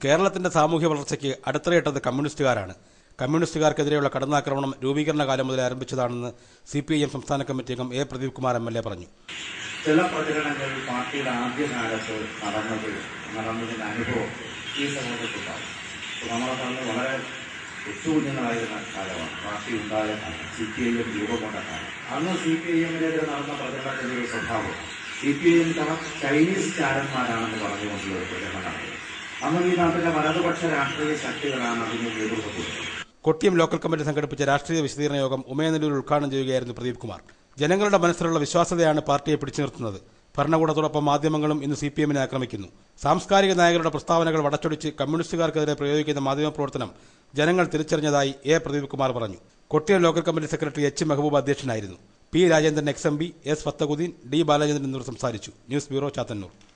കേരളത്തിന്റെ സാമൂഹ്യ വളർച്ചയ്ക്ക് അടിത്തറയിട്ടത് കമ്മ്യൂണിസ്റ്റുകാരാണ് കമ്മ്യൂണിസ്റ്റുകാർക്കെതിരെയുള്ള കടന്നാക്രമണം രൂപീകരണ കാലം മുതൽ ആരംഭിച്ചതാണെന്ന് സി പി ഐ എം സംസ്ഥാന കമ്മിറ്റി അംഗം A Pradeep Kumar M L A പറഞ്ഞു ചില പ്രചരണങ്ങൾ പാർട്ടിയുടെ ആദ്യകാലത്ത് നടന്നത് നടന്നതിന്റെ അനുഭവം ഈ സമൂഹത്തിലുണ്ടാവും അപ്പോൾ നമ്മളെ പറഞ്ഞ് വളരെ കൊച്ചുകുഞ്ഞുങ്ങളായിരുന്ന കാലമാണ് പാർട്ടി ഉണ്ടായ കാലം സി പി ഐ എം രൂപം കൊണ്ട കാലം അന്ന് സി പി ഐ എമ്മിനെതിരെ നടന്ന പ്രചരണത്തിന്റെ ഒരു സ്വഭാവം C P I M Chinese ചാരന്മാരാണെന്ന് പറഞ്ഞുകൊണ്ടുള്ള ഒരു പ്രചരണം നടന്നത് അന്ന് ഈ നാട്ടിലെ വലതുപക്ഷ രാഷ്ട്രീയ ശക്തികളാണ് അതിന് നേതൃത്വം കൊടുത്തത് കൊട്ടിയം ലോക്കൽ കമ്മിറ്റി സംഘടിപ്പിച്ച രാഷ്ട്രീയ വിശദീകരണ യോഗം ഉമയനല്ലൂർ ഉദ്ഘാടനം ചെയ്യുകയായിരുന്നു പ്രദീപ് കുമാർ ജനങ്ങളുടെ മനസ്സിലുള്ള വിശ്വാസതയാണ് പാർട്ടിയെ പിടിച്ചു നിർത്തുന്നത് ഭരണകൂടത്തോടൊപ്പം മാധ്യമങ്ങളും ഇന്ന് സി പി എമ്മിനെ ആക്രമിക്കുന്നു സാംസ്കാരിക നായകരുടെ പ്രസ്താവനകൾ വടച്ചൊടിച്ച് കമ്മ്യൂണിസ്റ്റുകാർക്കെതിരെ പ്രയോഗിക്കുന്ന മാധ്യമപ്രവർത്തനം ജനങ്ങൾ തിരിച്ചറിഞ്ഞതായി എ പ്രദീപ് കുമാർ പറഞ്ഞു Kottiyam local committee secretary H Mehboob അധ്യക്ഷനായിരുന്നു P Rajendran ex M P S Fathahudeen D Balachandran എന്നിവർ സംസാരിച്ചു ന്യൂസ് ബ്യൂറോ ചാത്തന്നൂർ